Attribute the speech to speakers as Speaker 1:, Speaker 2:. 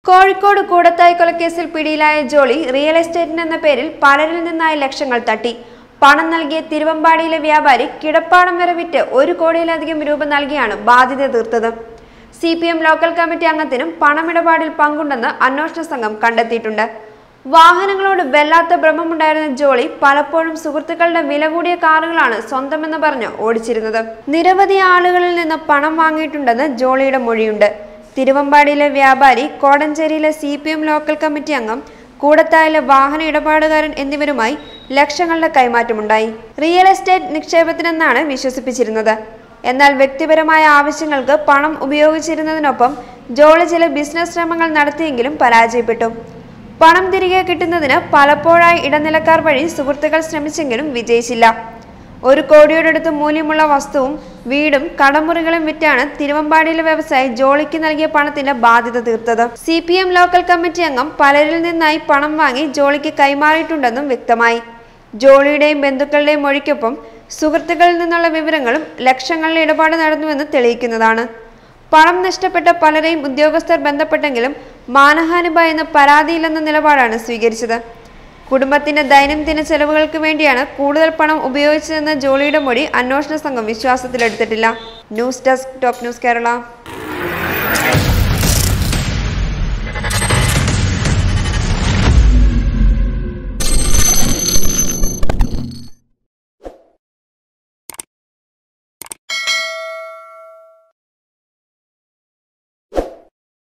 Speaker 1: കോഴിക്കോട് കൂടത്തായി കൊലക്കേസിൽ പിടിയിലായ ജോളി റിയൽ എസ്റ്റേറ്റിന് എന്ന പേരിൽ പലരിൽ നിന്നായി ലക്ഷങ്ങൾ തട്ടി പണം നൽകിയ തിരുവമ്പാടിയിലെ വ്യാപാരി കിടപ്പാടം വരെ വിറ്റ് ഒരു കോടിയിലധികം രൂപ നൽകിയാണ് ബാധ്യത തീർത്തത് C P M local committee അംഗത്തിനും പണമിടപാടിൽ പങ്കുണ്ടെന്ന് അന്വേഷണ സംഘം കണ്ടെത്തിയിട്ടുണ്ട് വാഹനങ്ങളോട് വല്ലാത്ത ഭ്രമമുണ്ടായിരുന്ന ജോളി പലപ്പോഴും സുഹൃത്തുക്കളുടെ വില കൂടിയ കാറുകളാണ് സ്വന്തമെന്ന് പറഞ്ഞ് ഓടിച്ചിരുന്നത് നിരവധി ആളുകളിൽ നിന്ന് പണം വാങ്ങിയിട്ടുണ്ടെന്ന് ജോളിയുടെ മൊഴിയുണ്ട് തിരുവമ്പാടിയിലെ വ്യാപാരി കോടഞ്ചേരിയിലെ C P M local committee അംഗം കൂടത്തായിലെ വാഹന ഇടപാടുകാരൻ എന്നിവരുമായി ലക്ഷങ്ങളുടെ കൈമാറ്റമുണ്ടായി റിയൽ എസ്റ്റേറ്റ് നിക്ഷേപത്തിനെന്നാണ് വിശ്വസിപ്പിച്ചിരുന്നത് എന്നാൽ വ്യക്തിപരമായ ആവശ്യങ്ങൾക്ക് പണം ഉപയോഗിച്ചിരുന്നതിനൊപ്പം ജോളി ചില ബിസിനസ് ശ്രമങ്ങൾ നടത്തിയെങ്കിലും പരാജയപ്പെട്ടു പണം തിരികെ കിട്ടുന്നതിന് പലപ്പോഴായി ഇടനിലക്കാർ വഴി സുഹൃത്തുക്കൾ ശ്രമിച്ചെങ്കിലും വിജയിച്ചില്ല ഒരു കോടിയോടടുത്ത് മൂല്യമുള്ള വസ്തുവും വീടും കടമുറികളും വിറ്റാണ് തിരുവമ്പാടിയിലെ വ്യവസായി ജോളിക്ക് നൽകിയ പണത്തിന്റെ ബാധ്യത തീർത്തത് C P M local committee അംഗം പലരിൽ നിന്നായി പണം വാങ്ങി ജോളിക്ക് കൈമാറിയിട്ടുണ്ടെന്നും വ്യക്തമായി ജോളിയുടെയും ബന്ധുക്കളുടെയും മൊഴിക്കൊപ്പം സുഹൃത്തുക്കളിൽ നിന്നുള്ള വിവരങ്ങളും ലക്ഷങ്ങളുടെ ഇടപാട് നടന്നുവെന്ന് തെളിയിക്കുന്നതാണ് പണം നഷ്ടപ്പെട്ട പലരെയും ഉദ്യോഗസ്ഥർ ബന്ധപ്പെട്ടെങ്കിലും മാനഹാനി ഭയന്ന് പരാതിയില്ലെന്ന നിലപാടാണ് സ്വീകരിച്ചത് കുടുംബത്തിന്റെ ദൈനംദിന ചെലവുകൾക്ക് വേണ്ടിയാണ് കൂടുതൽ പണം ഉപയോഗിച്ചതെന്ന ജോളിയുടെ മൊഴി അന്വേഷണ സംഘം വിശ്വാസത്തിലെടുത്തിട്ടില്ല news desk top news Kerala